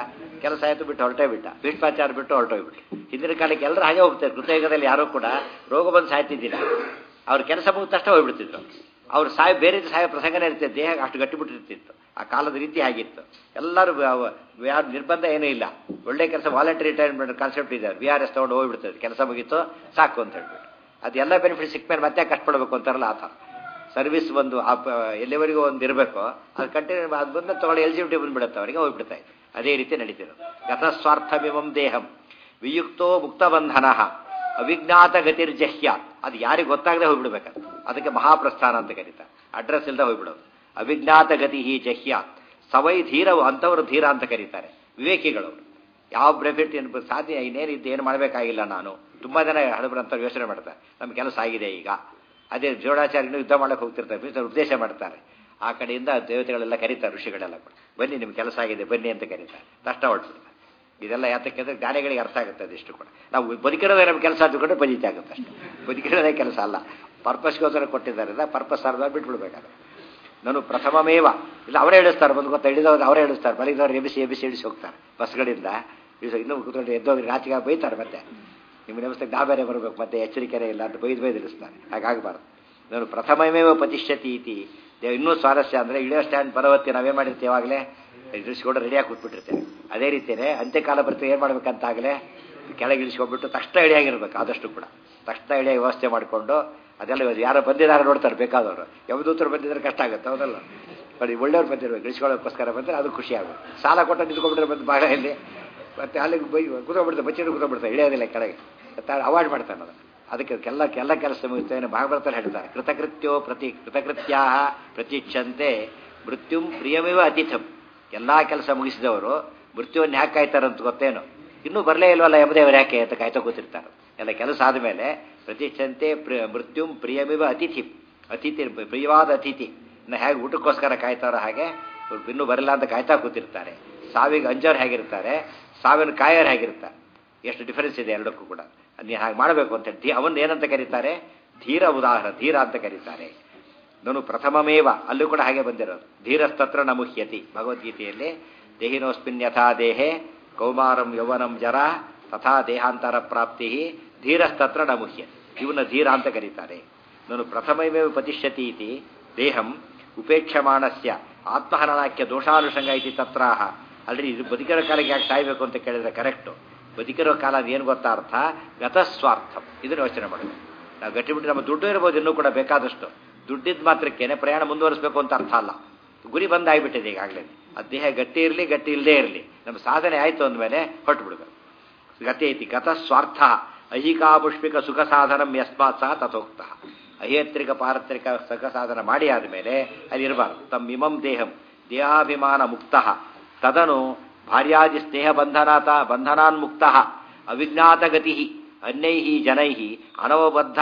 ಕೆಲಸ ಆಯಿತು ಬಿಟ್ಟು ಹೊರಟೇ ಬಿಟ್ಟ ಭೀಷ್ಮಾಚಾರ ಬಿಟ್ಟು ಹೊರಟೋಗ್ಬಿಟ್ಟು ಹಿಂದಿನ ಕಾಲಕ್ಕೆ ಎಲ್ಲರೂ ಹಾಗೆ ಹೋಗ್ತಾರೆ ಕೃತಯುಗದಲ್ಲಿ ಯಾರೂ ಕೂಡ ರೋಗ ಬಂದು ಸಾಯ್ತಿದ್ದಿಲ್ಲ ಅವ್ರ ಕೆಲಸ ಮುಗಿದ ತಕ್ಷಣ ಹೋಗ್ಬಿಡ್ತಿದ್ರು ಅವ್ರು ಸಾಯ ಬೇರೆ ಸಾಯೋ ಪ್ರಸಂಗನೇ ಇರ್ತಿತ್ತು ದೇಹ ಅಷ್ಟು ಗಟ್ಟಿಬಿಟ್ಟಿರ್ತಿತ್ತು ಆ ಕಾಲದ ರೀತಿ ಆಗಿತ್ತು ಎಲ್ಲರೂ ಯಾರು ನಿರ್ಬಂಧ ಏನೂ ಇಲ್ಲ ಒಳ್ಳೆ ಕೆಲಸ ವಾಲಂಟರಿ ರಿಟೈರ್ಮೆಂಟ್ ಕಾನ್ಸೆಪ್ಟ್ ಇದೆ ವಿ ಆರ್ ಎಸ್ ತೊಗೊಂಡು ಹೋಗ್ಬಿಡ್ತದೆ ಕೆಲಸ ಮುಗೀತು ಸಾಕು ಅಂತ ಹೇಳ್ಬಿಟ್ಟು ಅದೆಲ್ಲ ಬೆನಿಫಿಟ್ ಸಿಕ್ಕ ಮೇಲೆ ಮತ್ತೆ ಕಷ್ಟಪಡಬೇಕು ಅಂತಾರಲ್ಲ ಆ ಥರ ಸರ್ವಿಸ್ ಒಂದು ಎಲ್ಲಿವರೆಗೂ ಒಂದು ಇರಬೇಕು ಅದು ಕಂಟಿನ್ಯೂ ಅದು ಬಂದ ತಗೊಳ್ಳಿ ಎಲಿಜಿಬಿಲಿಟಿ ಬಂದ್ಬಿಡುತ್ತೆ ಅವರಿಗೆ ಹೋಗ್ಬಿಡ್ತಾ ಇದೆ ಅದೇ ರೀತಿ ನಡೀತಿರೋದು ಗತಸ್ವಾರ್ಥಮಿಮಂ ದೇಹಂ ವಿಯುಕ್ತೋ ಮುಕ್ತಬಂಧನ ಅವಿಜ್ಞಾತ ಗತಿರ್ಜಹ್ಯ ಅದು ಯಾರಿಗೆ ಗೊತ್ತಾಗದೆ ಹೋಗ್ಬಿಡ್ಬೇಕಂತ ಅದಕ್ಕೆ ಮಹಾಪ್ರಸ್ಥಾನ ಅಂತ ಕರೀತಾರೆ ಅಡ್ರೆಸ್ ಇಲ್ಲದೆ ಹೋಗ್ಬಿಡೋದು ಅವಿಜ್ಞಾತ ಗತಿ ಹಿ ಜಹ್ಯ ಸವೈ ಧೀರವು ಅಂಥವರು ಧೀರ ಅಂತ ಕರೀತಾರೆ ವಿವೇಕಿಗಳವರು ಯಾವ ಬೆನಿಫಿಟ್ ಏನು ಸಾಧ್ಯ ಇನ್ನೇನಿದ್ದು ಏನು ಮಾಡಬೇಕಾಗಿಲ್ಲ ನಾನು ತುಂಬ ಜನ ಹಳಬರಂತ ಯೋಚನೆ ಮಾಡ್ತಾರೆ ನಮ್ಮ ಕೆಲಸ ಆಗಿದೆ ಈಗ ಅದೇ ಜೋಡಾಚಾರ್ಯನು ಯುದ್ಧ ಮಾಡಕ್ಕೆ ಹೋಗ್ತಿರ್ತಾರೆ ಉದ್ದೇಶ ಮಾಡ್ತಾರೆ ಆ ಕಡೆಯಿಂದ ದೇವತೆಗಳೆಲ್ಲ ಕರೀತಾರೆ ಋಷಿಗಳೆಲ್ಲ ಕೂಡ ಬನ್ನಿ ನಿಮ್ಮ ಕೆಲಸ ಆಗಿದೆ ಬನ್ನಿ ಅಂತ ಕರೀತಾರೆ ತಕ್ಷಣ ಹೊಡ್ಬಿಡ್ತಾರೆ ಇದೆಲ್ಲ ಯಾತಕ್ಕೆ ಅಂದರೆ ಜ್ಞಾನಿಗಳಿಗೆ ಅರ್ಥ ಆಗುತ್ತೆ ಅದಿಷ್ಟು ಕೂಡ ನಾವು ಬದುಕಿರೋದೇ ನಮ್ಮ ಕೆಲಸ ಅಂದುಕೊಂಡ್ರೆ ಬದೀತಿ ಆಗುತ್ತೆ ಅಷ್ಟೇ ಬದುಕಿರೋದೇ ಕೆಲಸ ಅಲ್ಲ ಪರ್ಪಸ್ಗೋಸ್ಕರ ಕೊಟ್ಟಿದ್ದಾರೆ ಪರ್ಪಸ್ ಅರ್ಧ ಬಿಟ್ಬಿಡ್ಬೇಕಾದ್ರೆ ನಾನು ಪ್ರಥಮಮೇವ ಇಲ್ಲ ಅವರೇ ಹೇಳಿಸ್ತಾರೆ ಬಂದು ಗೊತ್ತಾ ಹಿಡಿದವ್ರು ಅವರೇ ಹೇಳಿಸ್ತಾರೆ ಮಲಗಿದವ್ರು ಎಬಿಸಿ ಎಬಿಸಿ ಹಿಡಿಸಿ ಹೋಗ್ತಾರೆ ಬಸ್ಗಳಿಂದ ಇಳಿಸ ಇನ್ನೂ ಕೂತ್ಕೊಂಡು ಎದ್ದೋಗಿ ರಾಚಿಗೆ ಬೈತಾರೆ ಮತ್ತೆ ನಿಮ್ಮ ನೆನಪಿಸ್ದಾಗ ನಾ ಬೇರೆ ಬರಬೇಕು ಮತ್ತೆ ಎಚ್ಚರಿಕೆನೇ ಇಲ್ಲ ಅಂತ ಬೈದು ಬೈದು ಇಳಿಸ್ತಾರೆ ಹಾಗಾಗಬಾರ್ದು ನಾನು ಪ್ರಥಮಮೇವ ಪತಿಷ್ಠತಿ ಇತಿ ಇನ್ನೂ ಸ್ವಾರಸ್ಯ ಅಂದರೆ ಇಳಿಯೋ ಸ್ಟ್ಯಾಂಡ್ ಬರೋವತ್ತಿ ನಾವೇ ಮಾಡಿರ್ತೀವಿ ಯಾವಾಗಲೇ ಇಳಿಸ್ಕೊಂಡು ರೆಡಿಯಾಗಿ ಕೂತ್ಬಿಟ್ಟಿರ್ತೇವೆ ಅದೇ ರೀತಿಯೇ ಅಂತ್ಯಕಾಲ ಬರ್ತೀವಿ ಏನು ಮಾಡ್ಬೇಕಂತಾಗಲೇ ಕೆಳಗೆ ಇಳಿಸ್ಕೊಂಡ್ಬಿಟ್ಟು ತಕ್ಷಣ ಇಳಿಯಾಗಿರ್ಬೇಕು ಆದಷ್ಟು ಕೂಡ ತಕ್ಷಣ ಇಳಿಯಾಗಿ ವ್ಯವಸ್ಥೆ ಮಾಡಿಕೊಂಡು ಅದೆಲ್ಲ ಯಾರು ಬಂದಿದ್ದಾರೆ ನೋಡ್ತಾರೆ ಬೇಕಾದವರು ಯಾವ್ದೂತರು ಬಂದಿದ್ರೆ ಕಷ್ಟ ಆಗುತ್ತೆ ಹೌದಲ್ಲ ಬರೀ ಒಳ್ಳೆಯವ್ರು ಬಂದಿರ್ಬೇಕು ಇಳಿಸ್ಕೊಳ್ಳೋಕ್ಕೋಸ್ಕರ ಬಂದರೆ ಅದು ಖುಷಿ ಆಗುತ್ತೆ ಸಾಲ ಕೊಟ್ಟು ನಿಂತ್ಕೊಂಡ್ಬಿಟ್ರೆ ಬಂದು ಭಾಗ ಇಲ್ಲಿ ಮತ್ತೆ ಅಲ್ಲಿಗೆ ಬೈ ಕೂತ್ಕೊಂಡ್ಬಿಡ್ತಾರೆ ಬಚ್ಚಿಟ್ಟು ಕೂತ್ಕೊಂಡ್ಬಿಡ್ತಾರೆ ಇಳಿಯೋದಿಲ್ಲ ಕೆಳಗೆ ಅವಾಯ್ಡ್ ಮಾಡ್ತಾನೆ ಅದನ್ನು ಅದಕ್ಕೆ ಎಲ್ಲ ಎಲ್ಲ ಕೆಲಸ ಮುಗಿಸ್ತೇನೆ ಭಾಗವತಲ್ಲಿ ಹೇಳ್ತಾರೆ ಕೃತಕೃತ್ಯೋ ಪ್ರತಿ ಕೃತಕೃತ್ಯಾ ಪ್ರತೀಕ್ಷಂತೆ ಮೃತ್ಯುಂ ಪ್ರಿಯಮೇವ ಅತಿಥಂ ಎಲ್ಲ ಕೆಲಸ ಮುಗಿಸಿದವರು ಮೃತ್ಯುವನ್ನು ಯಾಕೆ ಕಾಯ್ತಾರೆ ಅಂತ ಗೊತ್ತೇನು ಇನ್ನೂ ಬರಲೇ ಇಲ್ವಲ್ಲ ಯಮದೇವರು ಯಾಕೆ ಅಂತ ಕಾಯ್ತಾ ಕೂತಿರ್ತಾರೆ ಎಲ್ಲ ಕೆಲಸ ಆದಮೇಲೆ ಪ್ರತಿಷ್ಠಂತೆ ಮೃತ್ಯುಂ ಪ್ರಿಯಮಿವ ಅತಿಥಿ ಅತಿಥಿ ಪ್ರಿಯವಾದ ಅತಿಥಿ ಇನ್ನು ಹೇಗೆ ಊಟಕ್ಕೋಸ್ಕರ ಕಾಯ್ತಾರೋ ಹಾಗೆ ಇನ್ನೂ ಬರಲ್ಲ ಅಂತ ಕಾಯ್ತಾ ಕೂತಿರ್ತಾರೆ ಸಾವಿಗೆ ಅಂಜೋರು ಹೇಗಿರ್ತಾರೆ ಸಾವಿನ ಕಾಯೋರು ಹೇಗಿರ್ತಾರೆ ಎಷ್ಟು ಡಿಫರೆನ್ಸ್ ಇದೆ ಎರಡಕ್ಕೂ ಕೂಡ ನೀವು ಹಾಗೆ ಮಾಡಬೇಕು ಅಂತ ಹೇಳಿ ಅವನ್ನ ಏನಂತ ಕರೀತಾರೆ ಧೀರ ಉದಾಹರಣ ಧೀರ ಅಂತ ಕರೀತಾರೆ ನಾನು ಪ್ರಥಮಮೇವ ಅಲ್ಲೂ ಕೂಡ ಹಾಗೆ ಬಂದಿರೋದು ಧೀರಸ್ತತ್ರ ನಮುಹ್ಯತಿ ಭಗವದ್ಗೀತೆಯಲ್ಲಿ ದೇಹಿನೋಸ್ಮಿನ್ ಯಥಾ ದೇಹೆ ಕೌಮಾರಂ ಯೌವನಂ ಜರ ತಥಾ ದೇಹಾಂತರ ಪ್ರಾಪ್ತಿ ಧೀರಸ್ತತ್ರ ನಮುಹ್ಯ ಇವನ್ನ ಧೀರ ಅಂತ ಕರೀತಾರೆ ನಾನು ಪ್ರಥಮಮೇವ ಪತಿಷ್ಯತಿ ಇತಿ ದೇಹಂ ಉಪೇಕ್ಷಮಾಣಸ್ಯ ಆತ್ಮಹನನಾಕ್ಯ ದೋಷಾನುಷಂಗ ಇತಿ ತತ್ರಾಹ ಅಲ್ರಿ ಇದು ಬದುಕಿರೋ ಕಾಲಕ್ಕೆ ಯಾಕೆ ಸಾಯ್ಬೇಕು ಅಂತ ಕೇಳಿದ್ರೆ ಕರೆಕ್ಟು ಬದುಕಿರೋ ಕಾಲ ಏನು ಗೊತ್ತಾ ಅರ್ಥ ಗತಸ್ವಾರ್ಥ ಇದನ್ನು ಯೋಚನೆ ಮಾಡಬೇಕು ನಾವು ಗಟ್ಟಿಬಿಟ್ಟು ನಮ್ಮ ದುಡ್ಡು ಇರ್ಬೋದು ಇನ್ನೂ ಕೂಡ ಬೇಕಾದಷ್ಟು ದುಡ್ಡಿದ್ದು ಮಾತ್ರಕ್ಕೇನೆ ಪ್ರಯಾಣ ಮುಂದುವರಿಸಬೇಕು ಅಂತ ಅರ್ಥ ಅಲ್ಲ ಗುರಿ ಬಂದಾಗ್ಬಿಟ್ಟಿದೆ ಈಗಾಗಲೇ ಅದು ದೇಹ ಗಟ್ಟಿ ಇರಲಿ ಗಟ್ಟಿ ಇಲ್ಲದೇ ಇರಲಿ ನಮ್ಮ ಸಾಧನೆ ಆಯಿತು ಅಂದಮೇಲೆ ಹೊರಟು ಬಿಡಬೇಕು ಗತಿ ಐತಿ ಗತ ಸ್ವಾರ್ಥ ಐಹಿಕಾಪುಷ್ಪಿಕ ಸುಖ ಸಾಧನ ಯಸ್ಮಾತ್ ಸಹ ತಥೋಕ್ತ ಅಹೇತ್ರಿಕ ಪಾರತ್ರಿಕ ಸುಖ ಸಾಧನ ಮಾಡಿ ಆದಮೇಲೆ ಅಲ್ಲಿ ಇರಬಾರ್ದು ತಮ್ಮ ಇಮಂ ದೇಹಂ ದೇಹಾಭಿಮಾನ ಮುಕ್ತ ತದನು ಭಾರ್ಯಾದಿ ಸ್ನೇಹ ಬಂಧನಾತ ಬಂಧನಾನ್ಮುಕ್ತ ಅವಿಜ್ಞಾತ ಗತಿ ಅನ್ಯೈ ಜನೈ ಅನವಬದ್ಧ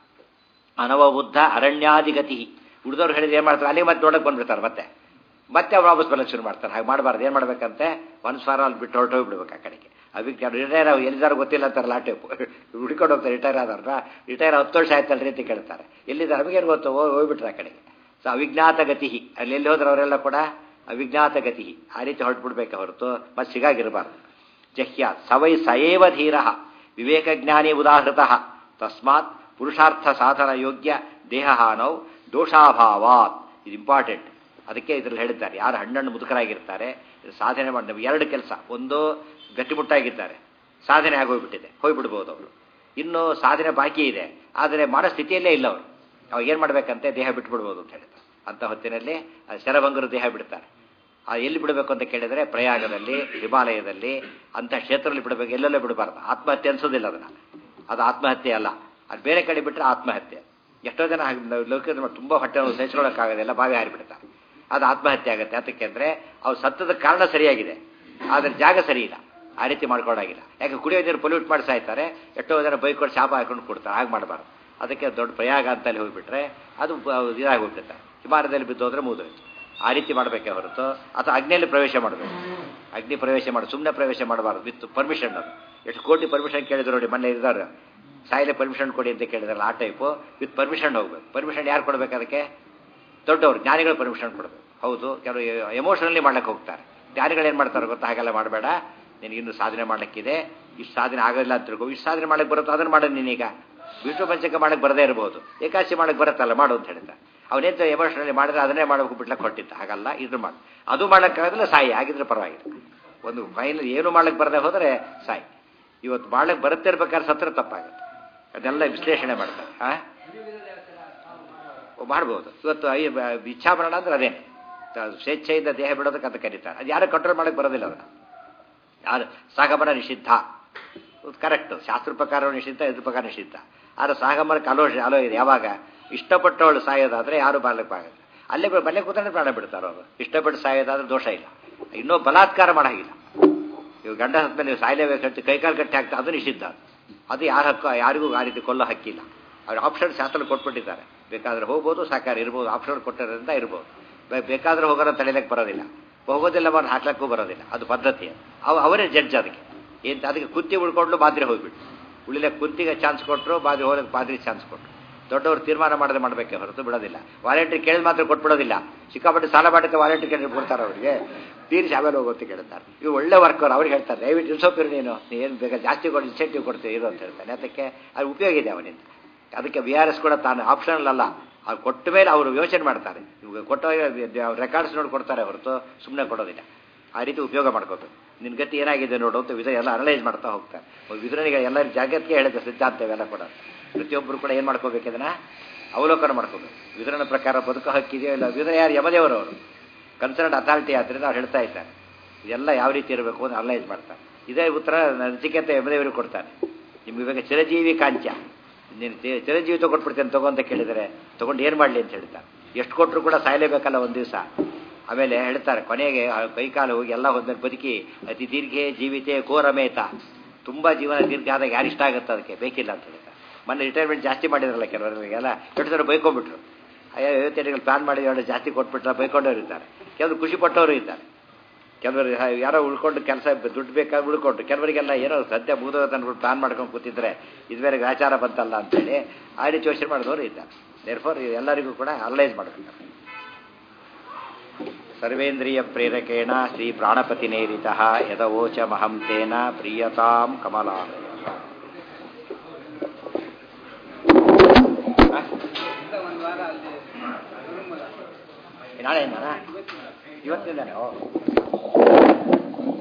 ಅನವಬುದ್ಧ ಅರಣ್ಯಾದಿಗತಿ ಉಳಿದವ್ರು ಹೇಳಿದ್ರೆ ಏನು ಮಾಡ್ತಾರೆ ಅಲ್ಲಿಗೆ ಮತ್ತೆ ನೋಡಕ್ಕೆ ಬಂದ್ಬಿಡ್ತಾರೆ ಮತ್ತೆ ಮತ್ತೆ ಅವ್ರು ವಾಪಸ್ ಬರಕ್ಕೆ ಶುರು ಮಾಡ್ತಾರೆ ಹಾಗೆ ಮಾಡಬಾರ್ದು ಏನು ಮಾಡ್ಬೇಕಂತೆ ಒನ್ಸ್ ಫಾರ್ ಆಲ್ ಬಿಟ್ಟು ಹೊರಟು ಹೋಗ್ಬಿಡ್ಬೇಕು ಆ ಕಡೆಗೆ ಅದಕ್ಕೆ ರಿಟೈರ್ ಆಗಿ ಎಲ್ಲಿದ್ದಾರೆ ಗೊತ್ತಿಲ್ಲ ಅಂತಾರಲ್ಲ ಆ ಟೈಪ್ ಹುಡ್ಕೊಂಡು ಹೋಗ್ತಾರೆ ರಿಟೈರ್ ಆದವ್ರ ರಿಟೈರ್ ಹತ್ತು ವರ್ಷ ಆಯ್ತಲ್ರಿ ಅಂತ ಕೇಳ್ತಾರೆ ಎಲ್ಲಿದ್ದಾರೆ ನಮಗೇನು ಗೊತ್ತು ಹೋಗ್ಬಿಟ್ರೆ ಆ ಕಡೆಗೆ ಸೊ ಅವಿಜ್ಞಾತ ಗತಿ ಅಲ್ಲಿ ಎಲ್ಲಿ ಹೋದ್ರೆ ಅವರೆಲ್ಲ ಕೂಡ ಅವಿಜ್ಞಾತ ಗತಿ ಆ ರೀತಿ ಹೊರಟ್ಬಿಡ್ಬೇಕು ಹೊರತು ಮತ್ತೆ ಸಿಗಾಗಿರಬಾರ್ದು ಜಹ್ಯ ಸವೈ ಸಯೇವ ಧೀರ ವಿವೇಕಜ್ಞಾನಿ ಉದಾಹೃತ ತಸ್ಮಾತ್ ಪುರುಷಾರ್ಥ ಸಾಧನ ಯೋಗ್ಯ ದೇಹಹಾನೌ ದೋಷಾಭಾವಾತ್ ಇದು ಇಂಪಾರ್ಟೆಂಟ್ ಅದಕ್ಕೆ ಇದ್ರಲ್ಲಿ ಹೇಳಿದ್ದಾರೆ ಯಾರು ಹಣ್ಣಣ್ಣು ಮುದುಕರಾಗಿರ್ತಾರೆ ಸಾಧನೆ ಮಾಡಿ ಎರಡು ಕೆಲಸ ಒಂದು ಗಟ್ಟಿಮುಟ್ಟಾಗಿದ್ದಾರೆ ಸಾಧನೆ ಆಗೋಗ್ಬಿಟ್ಟಿದೆ ಹೋಗ್ಬಿಡ್ಬೋದು ಅವರು ಇನ್ನು ಸಾಧನೆ ಬಾಕಿ ಇದೆ ಆದರೆ ಮಾಡೋ ಸ್ಥಿತಿಯಲ್ಲೇ ಇಲ್ಲ ಅವರು ಅವಾಗ ಏನು ಮಾಡಬೇಕಂತೆ ದೇಹ ಬಿಟ್ಬಿಡ್ಬೋದು ಅಂತ ಹೇಳ್ತಾರೆ ಅಂಥ ಹೊತ್ತಿನಲ್ಲಿ ಶರಭಂಗರು ದೇಹ ಬಿಡ್ತಾರೆ ಆ ಎಲ್ಲಿ ಬಿಡಬೇಕು ಅಂತ ಕೇಳಿದರೆ ಪ್ರಯಾಗದಲ್ಲಿ ಹಿಮಾಲಯದಲ್ಲಿ ಅಂಥ ಕ್ಷೇತ್ರದಲ್ಲಿ ಬಿಡಬೇಕು ಎಲ್ಲೆಲ್ಲೇ ಬಿಡಬಾರ್ದು ಆತ್ಮಹತ್ಯೆ ಅನ್ಸೋದಿಲ್ಲ ಅದನ್ನು ಅದು ಆತ್ಮಹತ್ಯೆ ಅಲ್ಲ ಅದು ಬೇರೆ ಕಡೆ ಬಿಟ್ಟರೆ ಆತ್ಮಹತ್ಯೆ ಎಷ್ಟೋ ಜನ ಲೋಕದ ತುಂಬ ಹೊಟ್ಟೆ ಸಹಿಸ್ಕೊಳ್ಳೋಕ್ಕಾಗೋದಿಲ್ಲ ಬಾವಿ ಹಾರಿಬಿಡ್ತಾರೆ ಅದು ಆತ್ಮಹತ್ಯೆ ಆಗುತ್ತೆ ಅದಕ್ಕೆ ಅಂದರೆ ಅವ್ರು ಸತ್ತದ ಕಾರಣ ಸರಿಯಾಗಿದೆ ಆದರೆ ಜಾಗ ಸರಿ ಇಲ್ಲ ಆ ರೀತಿ ಮಾಡ್ಕೊಳ್ಳಾಗಿಲ್ಲ ಯಾಕೆ ಕುಡಿಯೋ ನೀರು ಪೊಲ್ಯೂಟ್ ಮಾಡಿ ಸಾಯ್ತಾರೆ ಎಷ್ಟೋ ಜನ ಬೈಕೊಂಡು ಶಾಪ ಹಾಕೊಂಡು ಕೊಡ್ತಾರೆ ಹಾಗೆ ಮಾಡಬಾರ್ದು ಅದಕ್ಕೆ ದೊಡ್ಡ ಪ್ರಯಾಗ ಅಂತಲ್ಲಿ ಹೋಗಿಬಿಟ್ರೆ ಅದು ಇದಾಗಿ ಹೋಗ್ಬಿಡುತ್ತೆ ಹಿಮಾಲಯದಲ್ಲಿ ಬಿದ್ದು ಹೋದ್ರೆ ಮುಗಿದೋಯ್ತು ಆ ರೀತಿ ಮಾಡಬೇಕೆ ಹೊರತು ಅಥವಾ ಅಗ್ನಿಯಲ್ಲಿ ಪ್ರವೇಶ ಮಾಡಬೇಕು ಅಗ್ನಿ ಪ್ರವೇಶ ಮಾಡಿ ಸುಮ್ಮನೆ ಪ್ರವೇಶ ಮಾಡಬಾರ್ದು ವಿತ್ ಪರ್ಮಿಷನ್ ಅದು ಎಷ್ಟು ಕೋಟಿ ಪರ್ಮಿಷನ್ ಕೇಳಿದ್ರು ನೋಡಿ ಮೊನ್ನೆ ಇದ್ದಾರೆ ಸಾಯಿಲೆ ಪರ್ಮಿಷನ್ ಕೊಡಿ ಅಂತ ಕೇಳಿದ್ರಲ್ಲ ಆ ಟೈಪು ವಿತ್ ಪರ್ಮಿಷನ್ ಹೋಗ್ಬೇಕು ಪರ್ಮಿಷನ್ ಯಾರು ಕೊಡ್ಬೇಕು ಅದಕ್ಕೆ ದೊಡ್ಡವರು ಜ್ಞಾನಿಗಳು ಪರ್ಮಿಷನ್ ಕೊಡಬೇಕು ಹೌದು ಕೆಲವು ಎಮೋಷನಲ್ಲಿ ಮಾಡ್ಲಿಕ್ಕೆ ಹೋಗ್ತಾರೆ ಜ್ಞಾನಿಗಳು ಏನು ಮಾಡ್ತಾರೆ ಗೊತ್ತಾ ಹಾಗೆಲ್ಲ ಮಾಡಬೇಡ ನಿನಗಿನ್ನು ಸಾಧನೆ ಮಾಡಲಿಕ್ಕಿದೆ ಇಷ್ಟು ಸಾಧನೆ ಆಗೋದಿಲ್ಲ ಅಂತ ತಿಳ್ಕೊ ಇಷ್ಟು ಸಾಧನೆ ಮಾಡಕ್ಕೆ ಬರುತ್ತೋ ಅದನ್ನು ಮಾಡೋದು ನೀನೀಗ ವಿಷ್ಣು ಪಂಚಕ ಮಾಡಕ್ಕೆ ಬರದೇ ಇರ್ಬೋದು ಏಕಾಶಿ ಮಾಡಕ್ಕೆ ಬರುತ್ತಲ್ಲ ಮಾಡು ಅಂತ ಹೇಳ್ತಾ ಅವನೇಂತ ಎಮೋಷನಲ್ಲಿ ಮಾಡಿದ್ರೆ ಅದನ್ನೇ ಮಾಡಬೇಕು ಬಿಡ್ಲಕ್ಕೆ ಹೊಟ್ಟಿದ್ದ ಹಾಗಲ್ಲ ಇದು ಮಾಡಿ ಅದು ಮಾಡೋಕ್ಕಾಗಲ್ಲ ಸಾಯಿ ಆಗಿದ್ರೆ ಪರವಾಗಿಲ್ಲ ಒಂದು ಫೈನಲ್ ಏನು ಮಾಡ್ಲಿಕ್ಕೆ ಬರದೆ ಹೋದರೆ ಸಾಯಿ ಇವತ್ತು ಮಾಡ್ಲಿಕ್ಕೆ ಬರುತ್ತೆ ಇರ್ಬೇಕಾದ್ರೆ ಸತ್ರ ತಪ್ಪಾಗುತ್ತೆ ಅದೆಲ್ಲ ವಿಶ್ಲೇಷಣೆ ಮಾಡ್ತಾರೆ ಆ ಮಾಡ್ಬೋದು ಇವತ್ತು ಐ ಇಚ್ಛಾಮರಣ ಅಂದ್ರೆ ಅದೇ ಸ್ವೇಚ್ಛೆಯಿಂದ ದೇಹ ಬಿಡೋದಕ್ಕೆ ಅಂತ ಕರೀತಾರೆ ಅದು ಯಾರು ಕಂಟ್ರೋಲ್ ಮಾಡಕ್ಕೆ ಬರೋದಿಲ್ಲ ಅದನ್ನು ಯಾರು ಸಾಗಮನ ನಿಷಿದ್ಧ ಕರೆಕ್ಟ್ ಶಾಸ್ತ್ರ ಪ್ರಕಾರ ನಿಷಿದ್ಧ ಇದ್ರ ಪ್ರಕಾರ ನಿಷಿದ್ಧ ಆದರೆ ಸಾಗಮನ ಅಲೋ ಅಲೋ ಇದೆ ಯಾವಾಗ ಇಷ್ಟಪಟ್ಟವಳು ಸಾಯೋದಾದ್ರೆ ಯಾರು ಬಾರ್ಲಿಕ್ಕೆ ಆಗಲ್ಲ ಅಲ್ಲೇ ಮನೆ ಕೂತ್ರೆ ಪ್ರಾಣ ಬಿಡ್ತಾರೋ ಅವರು ಇಷ್ಟಪಟ್ಟು ಸಾಯೋದಾದ್ರೆ ದೋಷ ಇಲ್ಲ ಇನ್ನೂ ಬಲಾತ್ಕಾರ ಮಾಡಾಗಿಲ್ಲ ಇವಾಗ ಗಂಡ ಹತ್ಮೇಲೆ ನೀವು ಸಾಯಲೇಬೇಕು ಅಂತ ಕೈಕಾಲು ಕಟ್ಟಿ ಹಾಕ್ತಾ ಅದು ನಿಷಿದ್ಧ ಅದು ಯಾರ ಹಕ್ಕು ಯಾರಿಗೂ ಆ ರೀತಿ ಕೊಲ್ಲೋ ಹಕ್ಕಿಲ್ಲ ಅವ್ರು ಆಪ್ಷನ್ ಶಾಸ್ತ್ರ ಕೊಟ್ಬಿಟ್ಟಿದ್ದಾರೆ ಬೇಕಾದ್ರೆ ಹೋಗ್ಬೋದು ಸಾಕಾರ ಇರ್ಬೋದು ಆಪ್ಷನ್ ಕೊಟ್ಟಿರೋದ್ರಿಂದ ಇರ್ಬೋದು ಬೇಕಾದ್ರೆ ಹೋಗೋರ ತಡೆಯಲಿಕ್ಕೆ ಬರೋದಿಲ್ಲ ಹೋಗೋದಿಲ್ಲ ಮಾಡಿ ಹಾಕ್ಲಕ್ಕೂ ಬರೋದಿಲ್ಲ ಅದು ಪದ್ಧತಿ ಅವ ಅವರೇ ಜಡ್ಜ್ ಅದಕ್ಕೆ ಏನು ಅದಕ್ಕೆ ಕುಂತಿ ಉಳ್ಕೊಂಡು ಬಾದ್ರಿ ಹೋಗ್ಬಿಟ್ಟು ಉಳಿಲಕ್ಕೆ ಕುಂತಿಗೆ ಚಾನ್ಸ್ ಕೊಟ್ಟರು ಬಾದ್ರಿ ಹೋಗಕ್ಕೆ ಬಾದ್ರಿ ಚಾನ್ಸ್ ಕೊಟ್ಟರು ದೊಡ್ಡವರು ತೀರ್ಮಾನ ಮಾಡದೆ ಮಾಡಬೇಕೆ ಹೊರತು ಬಿಡೋದಿಲ್ಲ ವಾರಂಟಿ ಕೇಳಿದ ಮಾತ್ರ ಕೊಟ್ಬಿಡೋದಿಲ್ಲ ಸಿಕ್ಕಾಪಟ್ಟೆ ಸಾಲ ಮಾಡಿದ್ರೆ ವಾರಂಟಿ ಕೇಳಿ ಕೊಡ್ತಾರೆ ಅವರಿಗೆ ತೀರಿಸಿ ಆಮೇಲೆ ಹೋಗುತ್ತೆ ಕೇಳ್ತಾರೆ ಇವು ಒಳ್ಳೆ ವರ್ಕರ್ ಅವ್ರಿಗೆ ಹೇಳ್ತಾರೆ ದಯವಿಟ್ಟು ಇನ್ಸೋಪಿರು ನೀನು ಏನು ಬೇಕಾ ಜಾಸ್ತಿ ಕೊಟ್ಟು ಇನ್ಸೆಂಟಿವ್ ಕೊಡ್ತೀವಿ ಇರು ಅಂತ ಹೇಳ್ತಾನೆ ಅದಕ್ಕೆ ಅದು ಉಪಯೋಗ ಇದೆ ಅವನಿಂದ ಅದಕ್ಕೆ ವಿ ಆರ್ ಎಸ್ ಕೂಡ ತಾನು ಆಪ್ಷನಲ್ ಅಲ್ಲ ಅವ್ರು ಕೊಟ್ಟ ಮೇಲೆ ಅವರು ಯೋಚನೆ ಮಾಡ್ತಾರೆ ಇವಾಗ ಕೊಟ್ಟ ರೆಕಾರ್ಡ್ಸ್ ನೋಡಿ ಕೊಡ್ತಾರೆ ಹೊರತು ಸುಮ್ಮನೆ ಕೊಡೋದಿಲ್ಲ ಆ ರೀತಿ ಉಪಯೋಗ ಮಾಡ್ಕೋಬೇಕು ನಿನ್ನ ಗತಿ ಏನಾಗಿದೆ ನೋಡು ಅಂತ ವಿಧ ಎಲ್ಲ ಅನಲೈಸ್ ಮಾಡ್ತಾ ಹೋಗ್ತಾರೆ ವಿಧನಿಗೆ ಎಲ್ಲ ಜಗತ್ತಿಗೆ ಹೇಳಿದ ಸಿದ್ಧಾಂತ ಇವೆಲ್ಲ ಕೂಡ ಪ್ರತಿಯೊಬ್ಬರು ಕೂಡ ಏನು ಮಾಡ್ಕೋಬೇಕು ಇದನ್ನ ಅವಲೋಕನ ಮಾಡ್ಕೋಬೇಕು ವಿಧರಣ ಪ್ರಕಾರ ಬದುಕು ಹಕ್ಕಿದೆಯೋ ಇಲ್ಲ ವಿಧ ಯಾರು ಯಮದೇವರು ಅವರು ಕನ್ಸರ್ನ್ ಅಥಾರಿಟಿ ಆದ್ದರಿಂದ ಅವ್ರು ಹೇಳ್ತಾ ಇದ್ದಾರೆ ಇದೆಲ್ಲ ಯಾವ ರೀತಿ ಇರಬೇಕು ಅಂತ ಅನಲೈಸ್ ಮಾಡ್ತಾರೆ ಇದೇ ಉತ್ತರ ನಚಿಕೇತ ಯಮದೇವರಿಗೆ ಕೊಡ್ತಾನೆ ನಿಮ್ಗೆ ಇವಾಗ ಚಿರಜೀವಿ ಕಾಂಚ ನೀನು ಚಿರಂಜೀವಿ ತಗೊಟ್ಬಿಡ್ತೇನೆ ತಗೋ ಅಂತ ಕೇಳಿದರೆ ತಗೊಂಡು ಏನು ಮಾಡಲಿ ಅಂತ ಹೇಳ್ತಾರೆ ಎಷ್ಟು ಕೊಟ್ಟರು ಕೂಡ ಸಾಯಲೇಬೇಕಲ್ಲ ಒಂದು ದಿವಸ ಆಮೇಲೆ ಹೇಳ್ತಾರೆ ಕೊನೆಗೆ ಕೈಕಾಲು ಹೋಗಿ ಎಲ್ಲ ಹೊಂದ ಬದುಕಿ ಅತಿ ದೀರ್ಘೆ ಜೀವಿತೆ ಕೋರಮೇತ ತುಂಬ ಜೀವನ ದೀರ್ಘ ಆದಾಗ ಯಾರು ಇಷ್ಟ ಆಗುತ್ತೆ ಅದಕ್ಕೆ ಬೇಕಿಲ್ಲ ಅಂತ ಹೇಳ್ತಾರೆ ಮೊನ್ನೆ ರಿಟೈರ್ಮೆಂಟ್ ಜಾಸ್ತಿ ಮಾಡಿದ್ರಲ್ಲ ಕೆಲವರಿಗೆಲ್ಲ ಎಷ್ಟು ಸಲ ಬೈಕೊಂಡ್ಬಿಟ್ರು ಅಯ್ಯೋ ಐವತ್ತೆರಡು ಪ್ಲಾನ್ ಮಾಡಿ ಎರಡು ಜಾಸ್ತಿ ಕೊಟ್ಬಿಟ್ರೆ ಬೈಕೊಂಡವ್ರು ಇರ್ತಾರೆ ಕೆಲವರು ಖುಷಿ ಪಟ್ಟವರು ಇರ್ತಾರೆ ಕೆಲವರು ಯಾರೋ ಉಳ್ಕೊಂಡು ಕೆಲಸ ದುಡ್ಡು ಬೇಕಾಗಿ ಉಳ್ಕೊಂಡು ಕೆಲವರಿಗೆಲ್ಲ ಏನೋ ಸದ್ಯ ಮುಗಿದೋದು ಅಂದ್ಬಿಟ್ಟು ಪ್ಲಾನ್ ಮಾಡ್ಕೊಂಡು ಕೂತಿದ್ರೆ ಇದುವರೆ ಆಚಾರ ಬಂತಲ್ಲ ಅಂತೇಳಿ ಆ ರೀತಿ ಯೋಚನೆ ಮಾಡಿದವರು ಇದ್ದಾರೆ ದೇರ್ಫೋರ್ ಎಲ್ಲರಿಗೂ ಕೂಡ ಅನಲೈಸ್ ಮಾಡಬೇಕು ಸರ್ವೇಂದ್ರಿಯ ಪ್ರೇರಕೇಣ ಶ್ರೀ ಪ್ರಾಣಪತಿ ನೇರಿತ ಯದವೋಚ ಮಹಂ ತೇನ ಪ್ರಿಯತಾಂ ಕಮಲಾ ನಾಳೆ ಇವತ್ತಿಂದಾನೆ ಓ